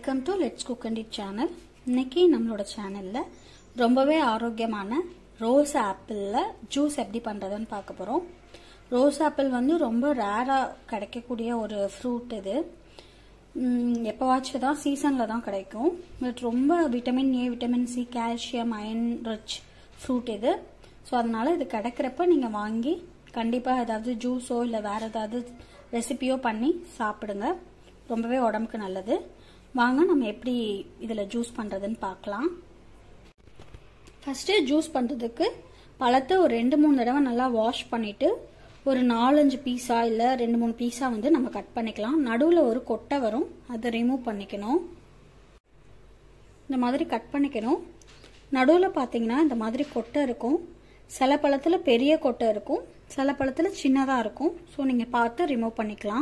welcome to let's cook and eat channel இன்னைக்கு நம்மளோட சேனலில் ரொம்பவே ஆரோக்கியமான ரோஸ் ஆப்பிளில் ஜூஸ் எப்படி பண்ணுறதுன்னு பார்க்க போகிறோம் ரோஸ் ஆப்பிள் வந்து ரொம்ப ரேராக கிடைக்கக்கூடிய ஒரு ஃப்ரூட் இது எப்போவாச்சும் தான் சீசனில் தான் கிடைக்கும் பட் ரொம்ப vitamin A vitamin C calcium iron rich fruit இது ஸோ அதனால் இது கிடைக்கிறப்ப நீங்கள் வாங்கி கண்டிப்பாக ஏதாவது ஜூஸோ இல்லை வேறு ஏதாவது ரெசிபியோ பண்ணி சாப்பிடுங்க ரொம்பவே உடம்புக்கு நல்லது வாங்க நம்ம எப்படி இதில் ஜூஸ் பண்ணுறதுன்னு பார்க்கலாம் ஃபஸ்ட்டு ஜூஸ் பண்ணுறதுக்கு பழத்தை ஒரு ரெண்டு மூணு தடவை நல்லா வாஷ் பண்ணிவிட்டு ஒரு நாலஞ்சு பீஸா இல்லை ரெண்டு மூணு பீஸா வந்து நம்ம கட் பண்ணிக்கலாம் நடுவில் ஒரு கொட்டை வரும் அதை ரிமூவ் பண்ணிக்கணும் இந்த மாதிரி கட் பண்ணிக்கணும் நடுவில் பார்த்தீங்கன்னா இந்த மாதிரி கொட்டை இருக்கும் சில பழத்தில் பெரிய கொட்டை இருக்கும் சில பழத்தில் சின்னதாக இருக்கும் ஸோ நீங்கள் பார்த்து ரிமூவ் பண்ணிக்கலாம்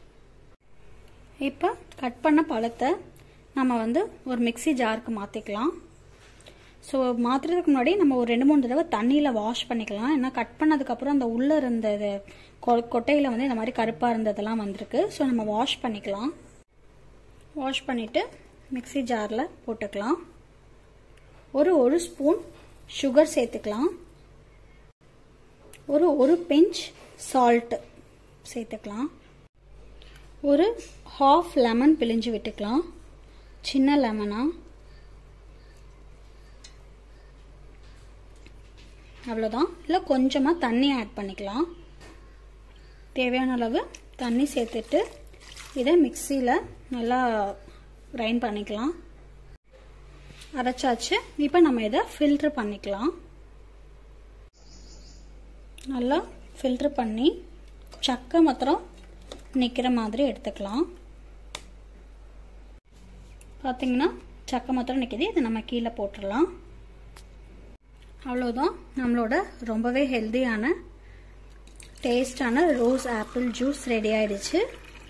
இப்போ கட் பண்ண பழத்தை நம்ம வந்து ஒரு மிக்சி ஜாருக்கு மாற்றிக்கலாம் ஸோ மாற்றுறதுக்கு முன்னாடி நம்ம ஒரு ரெண்டு மூணு தடவை தண்ணியில் வாஷ் பண்ணிக்கலாம் ஏன்னா கட் பண்ணதுக்கப்புறம் அந்த உள்ளே இருந்த கொட்டையில் வந்து இந்த மாதிரி கருப்பாக இருந்ததெல்லாம் வந்திருக்கு ஸோ நம்ம வாஷ் பண்ணிக்கலாம் வாஷ் பண்ணிவிட்டு மிக்சி ஜாரில் போட்டுக்கலாம் ஒரு ஒரு ஸ்பூன் சுகர் சேர்த்துக்கலாம் ஒரு ஒரு பிஞ்ச் சால்ட்டு சேர்த்துக்கலாம் ஒரு ஹாஃப் லெமன் பிழிஞ்சு விட்டுக்கலாம் சின்ன லெமனா அவ்வளோதான் இல்லை கொஞ்சமாக தண்ணி ஆட் பண்ணிக்கலாம் தேவையான அளவு தண்ணி சேர்த்துட்டு இதை மிக்சியில் நல்லா கிரைண்ட் பண்ணிக்கலாம் அரைச்சாச்சு இப்போ நம்ம இதை ஃபில்ட்ரு பண்ணிக்கலாம் நல்லா ஃபில்ட்ரு பண்ணி சக்கை மாத்திரம் நிற்கிற மாதிரி எடுத்துக்கலாம் பார்த்தீங்கன்னா சக்கை மாத்திரம் நிற்கிது இதை நம்ம கீழே போட்டுடலாம் அவ்வளோதான் நம்மளோட ரொம்பவே ஹெல்த்தியான டேஸ்டான ரோஸ் ஆப்பிள் ஜூஸ் ரெடி ஆயிடுச்சு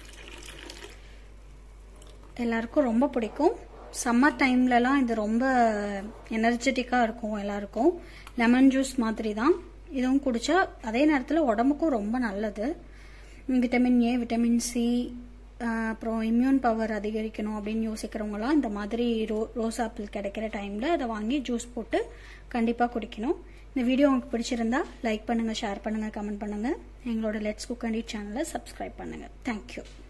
எல்லாருக்கும் ரொம்ப பிடிக்கும் சம்மர் டைம்லலாம் இது ரொம்ப எனர்ஜெட்டிக்காக இருக்கும் எல்லாருக்கும் லெமன் ஜூஸ் மாதிரி தான் இதுவும் குடித்தா அதே நேரத்தில் உடம்புக்கும் ரொம்ப நல்லது விட்டமின் ஏ விட்டமின் சி அப்புறம் இம்யூன் பவர் அதிகரிக்கணும் அப்படின்னு யோசிக்கிறவங்களாம் இந்த மாதிரி ரோ ரோஸ் ஆப்பிள் கிடைக்கிற டைமில் அதை வாங்கி ஜூஸ் போட்டு கண்டிப்பாக குடிக்கணும் இந்த வீடியோ உங்களுக்கு பிடிச்சிருந்தா லைக் பண்ணுங்கள் ஷேர் பண்ணுங்கள் கமெண்ட் பண்ணுங்கள் எங்களோட லெட்ஸ் குக் அண்ட் சேனலை சப்ஸ்கிரைப் பண்ணுங்கள் தேங்க்யூ